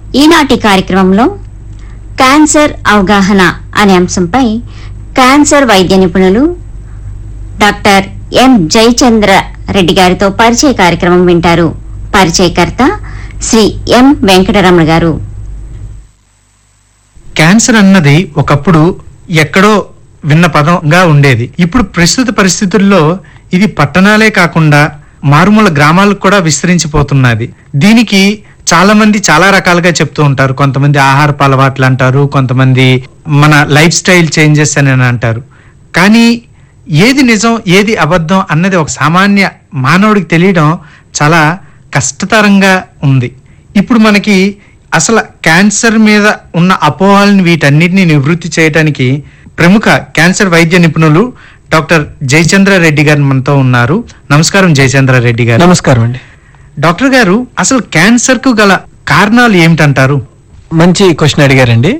ఈనాటి కార్యక్రమంలో క్యాన్సర్ అవగాహన అనే అంశంపై క్యాన్సర్ వైద్య నిపుణులు డాక్టర్ ఎం జయచంద్ర రెడ్డి గారితో పరిచయ కార్యక్రమం వింటారు పరిచయకర్త శ్రీ ఎం వెంకటరమణ గారు క్యాన్సర్ అన్నది ఒకప్పుడు ఎక్కడో విన్న పదంగా ఉండేది ఇప్పుడు ప్రస్తుత పరిస్థితుల్లో ఇది పట్టణాలే కాకుండా మారుమూల గ్రామాలకు కూడా విస్తరించిపోతున్నది దీనికి చాలా మంది చాలా రకాలుగా చెప్తూ ఉంటారు కొంతమంది ఆహారపు అలవాట్లు అంటారు కొంతమంది మన లైఫ్ స్టైల్ చేంజెస్ అని అంటారు కానీ ఏది నిజం ఏది అబద్ధం అన్నది ఒక సామాన్య మానవుడికి తెలియడం చాలా కష్టతరంగా ఉంది ఇప్పుడు మనకి అసలు క్యాన్సర్ మీద ఉన్న అపోహలను వీటన్నిటిని నివృత్తి చేయడానికి ప్రముఖ క్యాన్సర్ వైద్య నిపుణులు డాక్టర్ జయచంద్ర రెడ్డి గారు మనతో ఉన్నారు నమస్కారం జయచంద్ర రెడ్డి గారు నమస్కారం అండి డాక్టర్ గారు అసలు క్యాన్సర్ కు గల కారణాలు ఏమిటంటారు మంచి క్వశ్చన్ అడిగారండి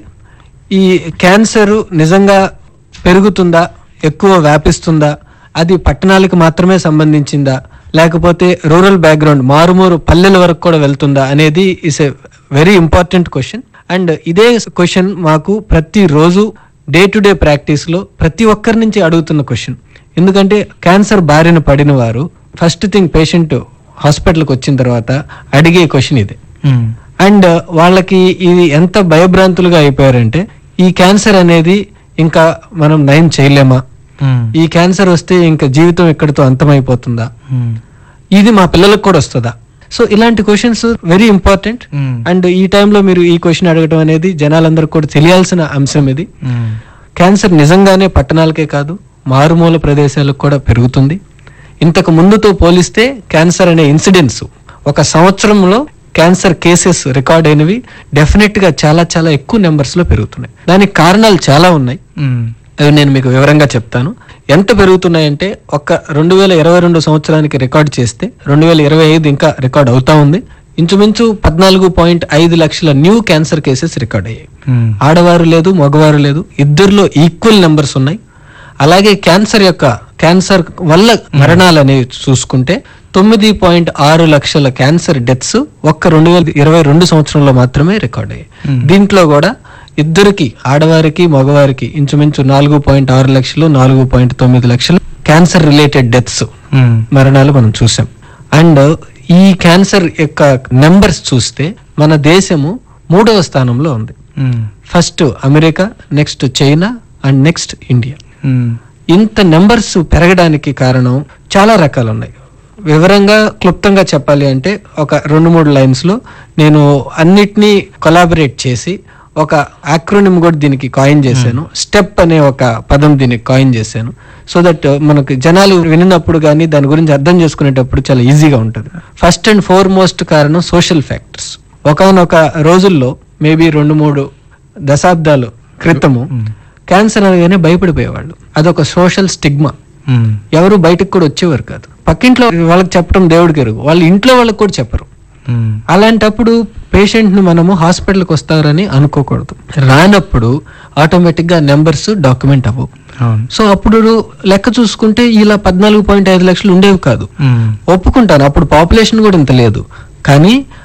ఈ క్యాన్సర్ నిజంగా పెరుగుతుందా ఎక్కువ వ్యాపిస్తుందా అది పట్టణాలకు మాత్రమే సంబంధించిందా లేకపోతే రూరల్ బ్యాక్గ్రౌండ్ మారుమూరు పల్లెల వరకు కూడా వెళ్తుందా అనేది is a very important question and ఇదే క్వశ్చన్ మాకు ప్రతిరోజు డే టు డే ప్రాక్టీస్లో ప్రతి ఒక్కరి నుంచి అడుగుతున్న క్వశ్చన్ ఎందుకంటే క్యాన్సర్ బారిన పడిన వారు ఫస్ట్ థింగ్ పేషెంట్ హాస్పిటల్కి వచ్చిన తర్వాత అడిగే క్వశ్చన్ ఇది ఉమ్, అండ్ వాళ్ళకి ఇది ఎంత భయభ్రాంతులుగా అయిపోయారంటే ఈ క్యాన్సర్ అనేది ఇంకా మనం నయం చేయలేమా ఉమ్, ఈ క్యాన్సర్ వస్తే ఇంకా జీవితం ఇక్కడితో అంతమైపోతుందా ఉమ్, ఇది మా పిల్లలకు కూడా వస్తుందా సో ఇలాంటి questions very important um, and ఈ టైంలో మీరు ఈ క్వశ్చన్ అడగడం అనేది జనాలందరికీ కూడా తెలియాల్సిన అంశం ఇది ఉమ్, క్యాన్సర్ నిజంగానే పట్టణాలకే కాదు మారుమూల ప్రదేశాలకు కూడా పెరుగుతుంది ఇంతకు ముందుతో పోలిస్తే క్యాన్సర్ అనే ఇన్సిడెంట్స్ ఒక సంవత్సరంలో క్యాన్సర్ కేసెస్ రికార్డ్ అయినవి డెఫినెట్ గా చాలా చాలా ఎక్కువ నెంబర్స్ లో పెరుగుతున్నాయి దానికి కారణాలు చాలా ఉన్నాయి ఉమ్, అవి నేను మీకు వివరంగా చెప్తాను ఎంత పెరుగుతున్నాయంటే ఒక రెండు వేల ఇరవై రెండు సంవత్సరానికి రికార్డ్ చేస్తే రెండు వేల ఇరవై ఐదు ఇంకా రికార్డ్ అవుతా ఉంది ఇంచుమించు పద్నాలుగు పాయింట్ ఐదు లక్షల న్యూ క్యాన్సర్ కేసెస్ రికార్డ్ అయ్యాయి ఉమ్, ఆడవారు లేదు మగవారు లేదు ఇద్దరిలో ఈక్వల్ నెంబర్స్ ఉన్నాయి అలాగే క్యాన్సర్ యొక్క క్యాన్సర్ వల్ల మరణాలు అనేవి చూసుకుంటే తొమ్మిది పాయింట్ ఆరు లక్షల క్యాన్సర్ డెత్స్ ఒక్క రెండు వేల ఇరవై రెండు సంవత్సరంలో మాత్రమే రికార్డ్ అయ్యాయి దీంట్లో కూడా ఇద్దరికి ఆడవారికి మగవారికి ఇంచుమించు నాలుగు పాయింట్ ఆరు లక్షలు నాలుగు పాయింట్ తొమ్మిది లక్షలు క్యాన్సర్ రిలేటెడ్ డెత్స్ ఉమ్, మరణాలు మనం చూసాం అండ్ ఈ క్యాన్సర్ యొక్క నెంబర్స్ చూస్తే మన దేశము మూడవ స్థానంలో ఉంది um, first America next China and next India um, ఇంత నెంబర్స్ పెరగడానికి కారణం చాలా రకాలు ఉన్నాయి వివరంగా క్లుప్తంగా చెప్పాలి అంటే ఒక రెండు మూడు లైన్స్ లో నేను అన్నిటినీ కొలాబరేట్ చేసి ఒక ఆక్రోనిమ్ కూడా దీనికి కాయిన్ చేశాను స్టెప్ అనే ఒక పదం దీనికి కాయిన్ చేశాను సో దట్ మనకి జనాలు వినినప్పుడు కానీ దాని గురించి అర్థం చేసుకునేటప్పుడు చాలా ఈజీగా ఉంటుంది ఫస్ట్ అండ్ ఫోర్మోస్ట్ కారణం సోషల్ ఫ్యాక్టర్స్ ఒకనొక రోజుల్లో మేబీ రెండు మూడు దశాబ్దాలు క్రితము క్యాన్సర్ అనగానే భయపడిపోయేవాళ్ళు అదొక సోషల్ స్టిగ్మా ఉమ్, ఎవరు బయటకు కూడా వచ్చేవారు కాదు పక్కింట్లో వాళ్ళకి చెప్పడం దేవుడికి ఎరుగు వాళ్ళ ఇంట్లో వాళ్ళకి కూడా చెప్పరు ఉమ్, అలాంటప్పుడు పేషెంట్ ను మనము హాస్పిటల్కి వస్తారని అనుకోకూడదు రానప్పుడు ఆటోమేటిక్ గా నెంబర్స్ డాక్యుమెంట్ అవ్వవు అవును సో అప్పుడు లెక్క చూసుకుంటే ఇలా పద్నాలుగు పాయింట్ ఐదు లక్షలు ఉండేవి కాదు ఉమ్, ఒప్పుకుంటాను అప్పుడు పాపులేషన్ కూడా ఇంత లేదు కానీ